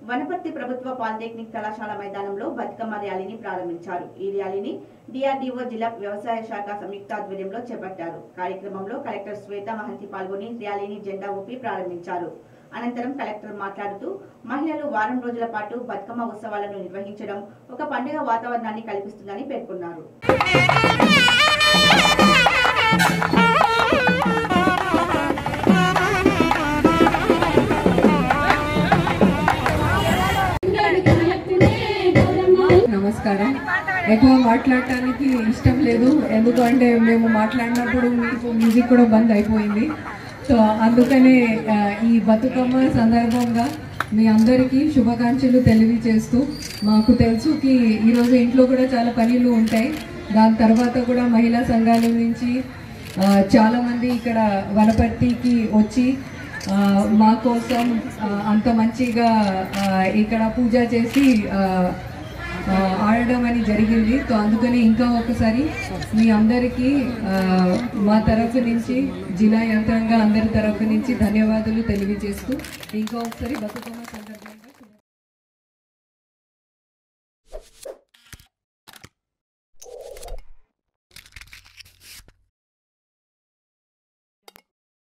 వనపర్తి ప్రభుత్వ పాలిటెక్నిక్ కళాశాల మైదానంలో బతుకమ్మ ర్యాలీని ప్రారంభించారు ఈ ర్యాలీని డిఆర్డీఓ జిల్లా వ్యవసాయ శాఖ సంయుక్త ఆధ్వర్యంలో చేపట్టారు కార్యక్రమంలో కలెక్టర్ శ్వేత మహంతి పాల్గొని ర్యాలీని జెండా ఊపి ప్రారంభించారు అనంతరం కలెక్టర్ మాట్లాడుతూ మహిళలు వారం రోజుల పాటు బతుకమ్మ ఉత్సవాలను నిర్వహించడం ఒక పండుగ వాతావరణాన్ని కల్పిస్తుందని పేర్కొన్నారు నమస్కారం ఎక్కువ మాట్లాడటానికి ఇష్టం లేదు ఎందుకంటే మేము మాట్లాడినప్పుడు మీకు మ్యూజిక్ కూడా బంద్ అయిపోయింది సో అందుకనే ఆ, ఈ బతుకమ్మ సందర్భంగా మీ అందరికీ శుభాకాంక్షలు తెలియజేస్తూ మాకు తెలుసు కి ఈరోజు ఇంట్లో కూడా చాలా పనులు ఉంటాయి దాని తర్వాత కూడా మహిళా సంఘాల నుంచి ఆ, చాలా మంది ఇక్కడ వనపర్తికి వచ్చి ఆ, మా కోసం ఆ, అంత మంచిగా ఆ, ఇక్కడ పూజ చేసి ఆ, ఆ, ఆడడం అని జరిగింది సో అందుకని ఇంకా ఒకసారి మీ అందరికీ ఆ, మా తరఫు నుంచి జిల్లా యంత్రాంగ అందరి తరఫు నుంచి ధన్యవాదాలు తెలియజేస్తూ ఇంకా ఒకసారి బతుకమ్మ సందర్భంగా శుభ-